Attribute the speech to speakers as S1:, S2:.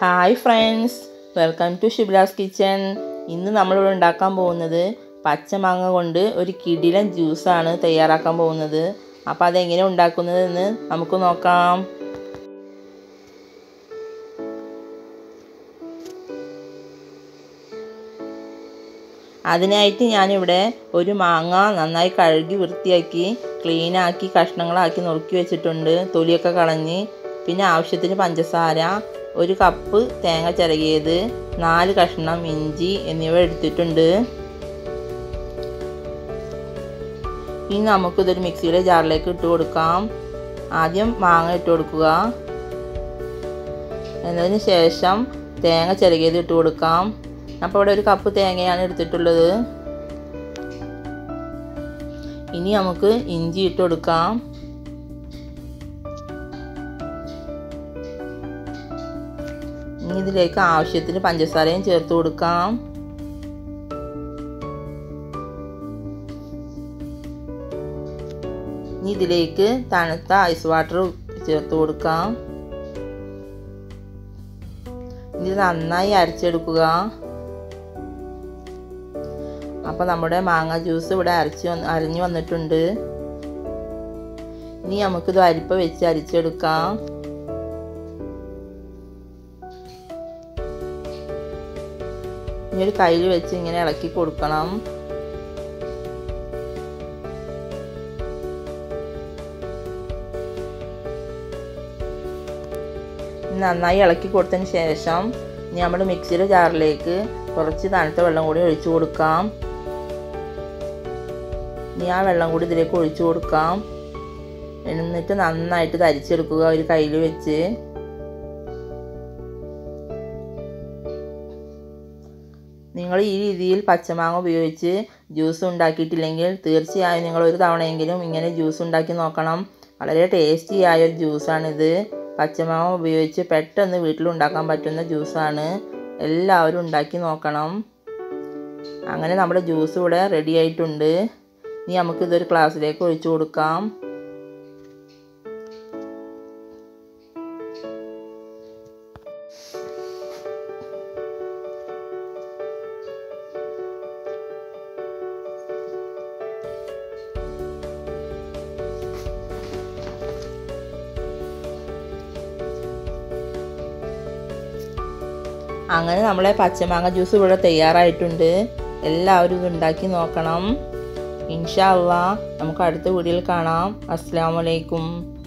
S1: hi friends welcome to Shibla's kitchen ഇന്ന് നമ്മളിവിടെ ഉണ്ടാക്കാൻ പോകുന്നത് പച്ചമാങ്ങ കൊണ്ട് ഒരു കിടിലൻ ജ്യൂസാണ് തയ്യാറാക്കാൻ പോകുന്നത് അപ്പോൾ അതെങ്ങനെ ഉണ്ടാക്കുന്നതെന്ന് നമുക്ക് നോക്കാം അതിനായിട്ട് ഞാനിവിടെ ഒരു മാങ്ങ നന്നായി കഴുകി വൃത്തിയാക്കി ക്ലീനാക്കി കഷ്ണങ്ങളാക്കി നുറുക്കി വെച്ചിട്ടുണ്ട് തൊലിയൊക്കെ കളഞ്ഞ് പിന്നെ ആവശ്യത്തിന് പഞ്ചസാര ഒരു കപ്പ് തേങ്ങ ചിരകിയത് നാല് കഷ്ണം ഇഞ്ചി എന്നിവ എടുത്തിട്ടുണ്ട് ഇനി നമുക്കിതൊരു മിക്സിയുടെ ജാറിലേക്ക് ഇട്ട് കൊടുക്കാം ആദ്യം മാങ്ങ ഇട്ട് കൊടുക്കുക എന്നതിന് ശേഷം തേങ്ങ ചിരകിയത് ഇട്ട് കൊടുക്കാം അപ്പോൾ ഇവിടെ ഒരു കപ്പ് തേങ്ങയാണ് എടുത്തിട്ടുള്ളത് ഇനി നമുക്ക് ഇഞ്ചി ഇട്ട് കൊടുക്കാം ഇനി ഇതിലേക്ക് ആവശ്യത്തിന് പഞ്ചസാരയും ചേർത്ത് കൊടുക്കാം ഇനി ഇതിലേക്ക് തണുത്ത ഐസ് വാട്ടർ ചേർത്ത് കൊടുക്കാം ഇത് നന്നായി അരച്ചെടുക്കുക അപ്പോൾ നമ്മുടെ മാങ്ങ ജ്യൂസ് ഇവിടെ അരച്ച് വന്ന് അരഞ്ഞു വന്നിട്ടുണ്ട് ഇനി നമുക്കിത് അരിപ്പ വെച്ച് അരിച്ചെടുക്കാം ഇനി ഒരു കയ്യിൽ വെച്ച് ഇങ്ങനെ ഇളക്കി കൊടുക്കണം നന്നായി ഇളക്കി കൊടുത്തതിന് ശേഷം ഇനി നമ്മൾ മിക്സിയുടെ ജാറിലേക്ക് കുറച്ച് തണുത്ത വെള്ളം കൂടി ഒഴിച്ചു കൊടുക്കാം ഇനി ആ വെള്ളം കൂടി ഇതിലേക്ക് ഒഴിച്ചു കൊടുക്കാം എന്നിട്ട് നന്നായിട്ട് തരിച്ചെടുക്കുക ഒരു കയ്യിൽ വെച്ച് നിങ്ങൾ ഈ രീതിയിൽ പച്ചമാങ്ങ ഉപയോഗിച്ച് ജ്യൂസ് ഉണ്ടാക്കിയിട്ടില്ലെങ്കിൽ തീർച്ചയായും നിങ്ങൾ ഒരു തവണയെങ്കിലും ഇങ്ങനെ ജ്യൂസ് ഉണ്ടാക്കി നോക്കണം വളരെ ടേസ്റ്റി ആയ ഒരു ജ്യൂസാണിത് പച്ചമാങ്ങ ഉപയോഗിച്ച് പെട്ടെന്ന് വീട്ടിലുണ്ടാക്കാൻ പറ്റുന്ന ജ്യൂസാണ് എല്ലാവരും ഉണ്ടാക്കി നോക്കണം അങ്ങനെ നമ്മുടെ ജ്യൂസ് ഇവിടെ റെഡി ആയിട്ടുണ്ട് ഇനി നമുക്കിതൊരു ഗ്ലാസ്സിലേക്ക് ഒഴിച്ചു കൊടുക്കാം അങ്ങനെ നമ്മളെ പച്ചമാങ്ങ ജ്യൂസ് ഇവിടെ തയ്യാറായിട്ടുണ്ട് എല്ലാവരും ഇത് ഉണ്ടാക്കി നോക്കണം ഇൻഷാ അള്ളാ നമുക്ക് അടുത്ത വീഡിയോയിൽ കാണാം അസ്സാം വലൈക്കും